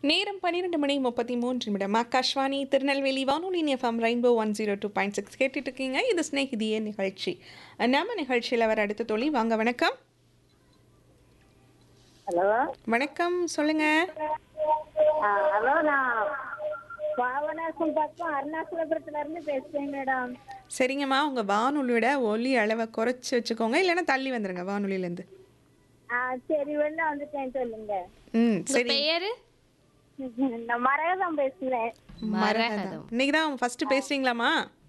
நேரம் பன்னிரெண்டு மணி முப்பத்தி மூன்று நிமிடம் ஆகாஷ்வாணி திருநெல்வேலி வானொலி FM rainbow one zero two point six கேட்டுட்டு இருக்கீங்க இது ஸ்நேகிதியே நிகழ்ச்சி நம்ம நிகழ்ச்சியில் வர அடுத்த தொழில் வாங்க வணக்கம் ஹலோ வணக்கம் சொல்லுங்க ஆ, ஹலோ நான் பாவனாசம் பக்கம் அருணாச்சலபுரத்துல இருந்து பேசுறேன் மேடம் சரிங்கம்மா உங்கள் வானொலியோட ஒலி அளவை குறைச்சி வச்சுக்கோங்க இல்லைன்னா தள்ளி வந்துருங்க வானொலியிலேருந்து ஆ சரி வெளில வந்துட்டேன் சொல்லுங்க ம் சரி பெயரு நான் மரகதம் பேசுறேன் மரகதம் இன்னைக்கு தான் ஃபர்ஸ்ட் பேசுறீங்களாம்மா